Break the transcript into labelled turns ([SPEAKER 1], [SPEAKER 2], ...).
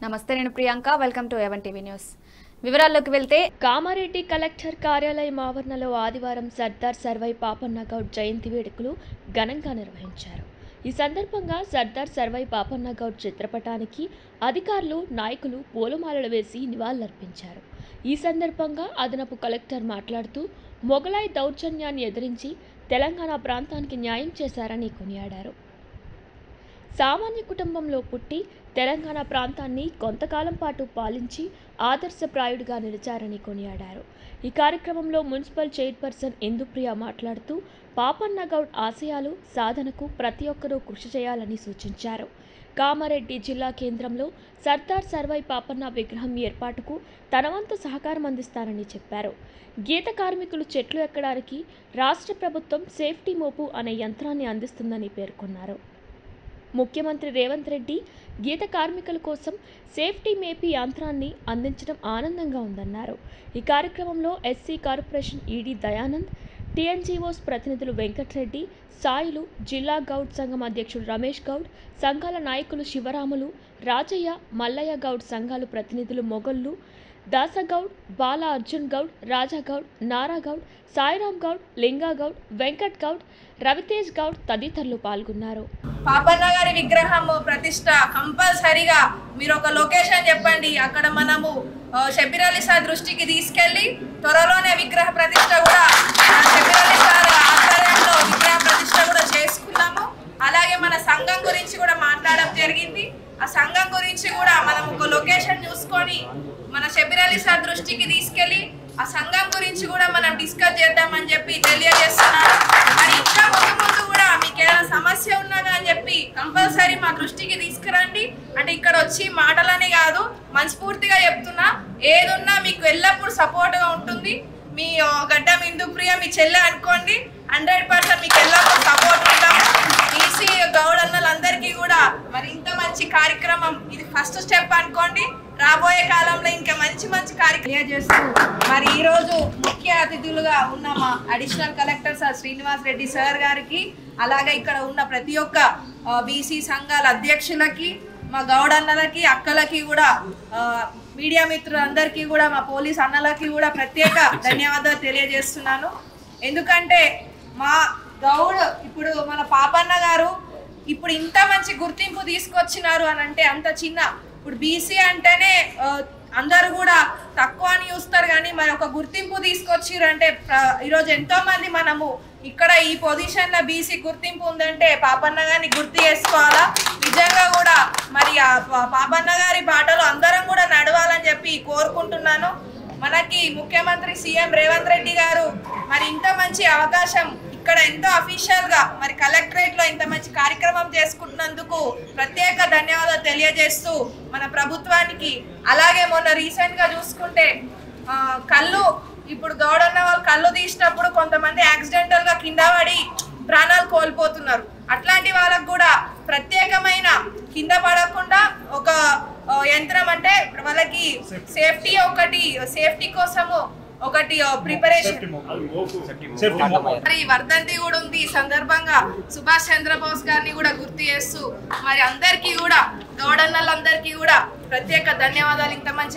[SPEAKER 1] నమస్తే నేను Priyanka welcome to ఎవన్ టీవీ న్యూస్ వివరాల్లోకి వెళ్తే
[SPEAKER 2] కామారెడ్డి కలెక్టర్ కార్యాలయం ఆవరణలో ఆదివారం సర్దార్ సర్వై పాపన్న గౌడ్ జయంతి వేడుకలు ఘనంగా నిర్వహించారు ఈ సందర్భంగా సర్దార్ సర్వై పాపన్న గౌడ్ చిత్రపటానికి అధికారులు నాయకులు పూలమాలలు వేసి నివాళులర్పించారు ఈ సందర్భంగా అదనపు కలెక్టర్ మాట్లాడుతూ మొఘలాయ్ దౌర్జన్యాన్ని ఎదిరించి తెలంగాణ ప్రాంతానికి న్యాయం చేశారని కొనియాడారు సామాన్య కుటుంబంలో పుట్టి తెలంగాణ ప్రాంతాన్ని కొంతకాలం పాటు పాలించి ఆదర్శప్రాయుడిగా నిలిచారని కొనియాడారు ఈ కార్యక్రమంలో మున్సిపల్ చైర్పర్సన్ ఇందుప్రియ మాట్లాడుతూ పాపన్న గౌడ్ ఆశయాలు సాధనకు ప్రతి ఒక్కరూ కృషి చేయాలని సూచించారు కామారెడ్డి జిల్లా కేంద్రంలో సర్దార్ సర్వై పాపన్న విగ్రహం ఏర్పాటుకు తన వంతు సహకారం అందిస్తారని చెప్పారు గీత కార్మికులు చెట్లు ఎక్కడానికి రాష్ట్ర ప్రభుత్వం సేఫ్టీ మోపు అనే యంత్రాన్ని అందిస్తుందని పేర్కొన్నారు ముఖ్యమంత్రి రేవంత్ రెడ్డి గీత కార్మికుల కోసం సేఫ్టీ మేపీ యంత్రాన్ని అందించడం ఆనందంగా ఉందన్నారు ఈ కార్యక్రమంలో SC corporation ED Dayanand TNGOs ప్రతినిధులు వెంకట్రెడ్డి సాయిలు జిల్లా గౌడ్ సంఘం అధ్యక్షుడు రమేష్ గౌడ్ సంఘాల నాయకులు శివరాములు రాజయ్య మల్లయ్య గౌడ్ సంఘాలు ప్రతినిధులు మొగళ్ళు దాసగౌడ్ బాల అర్జున్ గౌడ్ రాజాగౌడ్ నారాగౌడ్ సాయిరాం గౌడ్ లింగా గౌడ్ వెంకట్ గౌడ్ రవితేజ్ గౌడ్ తదితరులు పాల్గొన్నారు
[SPEAKER 3] పాపన్న గారి విగ్రహం ప్రతిష్ట కంపల్సరీగా మీరు ఒక లొకేషన్ చెప్పండి అక్కడ మనము ఆ, షబీర్ అలీ సార్ దృష్టికి తీసుకెళ్లి త్వరలోనే విగ్రహ ప్రతిష్ట కూడా మన షబీర్ అలీ సార్ ఆధ్వర్యంలో విగ్రహ ప్రతిష్ట కూడా చేసుకున్నాము అలాగే మన సంఘం గురించి కూడా మాట్లాడడం జరిగింది ఆ సంఘం గురించి కూడా మనం ఒక లొకేషన్ చూసుకొని మన షబీర్ అలీ సార్ దృష్టికి తీసుకెళ్లి ఆ సంఘం గురించి కూడా మనం డిస్కస్ చేద్దామని చెప్పి తెలియజేస్తున్నాను మరి ఇంకా ముందు ముందు కూడా మీకు ఏదైనా సమస్య ఉన్నదా అని చెప్పి కంపల్సరీ మా దృష్టికి తీసుకురండి అంటే ఇక్కడ వచ్చి మాటలనే కాదు మనస్ఫూర్తిగా చెప్తున్నా ఏదున్నా మీకు ఎల్లప్పుడూ సపోర్ట్ గా ఉంటుంది మీ ఆ, గడ్డ మిందు ప్రియ మీ చెల్లె అనుకోండి హండ్రెడ్ పర్సెంట్ మీకు ఎల్లప్పుడూ సపోర్ట్ ఉంటాము ఈసీ గౌడ్ అన్నలందరికీ కూడా మరి ఇంత మంచి కార్యక్రమం ఇది ఫస్ట్ స్టెప్ అనుకోండి రాబోయే కాలంలో ఇంకా మంచి మంచి కార్యక్రమం చేస్తూ మరి ఈ రోజు ముఖ్య అతిథులుగా ఉన్న మా additional collector sir Srinivas Reddy sir గారికి అలాగే ఇక్కడ ఉన్న ప్రతి ఒక్క బీసీ సంఘాల అధ్యక్షులకి మా గౌడ్ అన్నలకి అక్కలకి కూడా ఆ, మీడియా మిత్రులందరికీ కూడా మా పోలీస్ అన్నలకి కూడా ప్రత్యేక ధన్యవాదాలు తెలియజేస్తున్నాను ఎందుకంటే మా గౌడ్ ఇప్పుడు మన పాపన్న గారు ఇప్పుడు ఇంత మంచి గుర్తింపు తీసుకొచ్చినారు అని అంటే అంత చిన్న ఇప్పుడు బీసీ అంటేనే ఆ, అందరూ కూడా తక్కువ అని చూస్తారు కానీ మరి ఒక గుర్తింపు తీసుకొచ్చిర్రు అంటే ప్ర- ఈరోజు ఎంతో మంది మనము ఇక్కడ ఈ పొజిషన్ లో బీసీ గుర్తింపు ఉందంటే పాపన్న గారిని గుర్తు చేసుకోవాలా నిజంగా కూడా మరి ఆ పా- పాపన్న గారి బాటలో అందరం కూడా నడవాలని చెప్పి కోరుకుంటున్నాను మనకి ముఖ్యమంత్రి సీఎం రేవంత్ రెడ్డి గారు మరి ఇంత మంచి అవకాశం ఇక్కడ ఎంతో అఫీషియల్ గా మరి కలెక్టరేట్ లో ఇంత మంచి కార్యక్రమం చేసుకుంటున్నందుకు ప్రత్యేక ధన్యవాదాలు తెలియజేస్తూ మన ప్రభుత్వానికి అలాగే మొన్న రీసెంట్ గా చూసుకుంటే ఆ, కళ్ళు ఇప్పుడు గౌడన్న వాళ్ళు కళ్ళు తీసినప్పుడు కొంతమంది యాక్సిడెంటల్ గా కింద పడి ప్రాణాలు కోల్పోతున్నారు అట్లాంటి వాళ్ళకు కూడా ప్రత్యేకమైన కింద పడకుండా ఒక ఆ, యంత్రం అంటే వాళ్ళకి సేఫ్టీ ఒకటి సేఫ్టీ కోసము ఒకటి ప్రిపరేషన్ మరి వర్ధంతి కూడా ఉంది ఈ సందర్భంగా సుభాష్ చంద్రబోస్ గారిని కూడా గుర్తు చేస్తూ మరి అందరికీ కూడా గౌడన్నలందరికీ కూడా ప్రత్యేక ధన్యవాదాలు ఇంత మంచి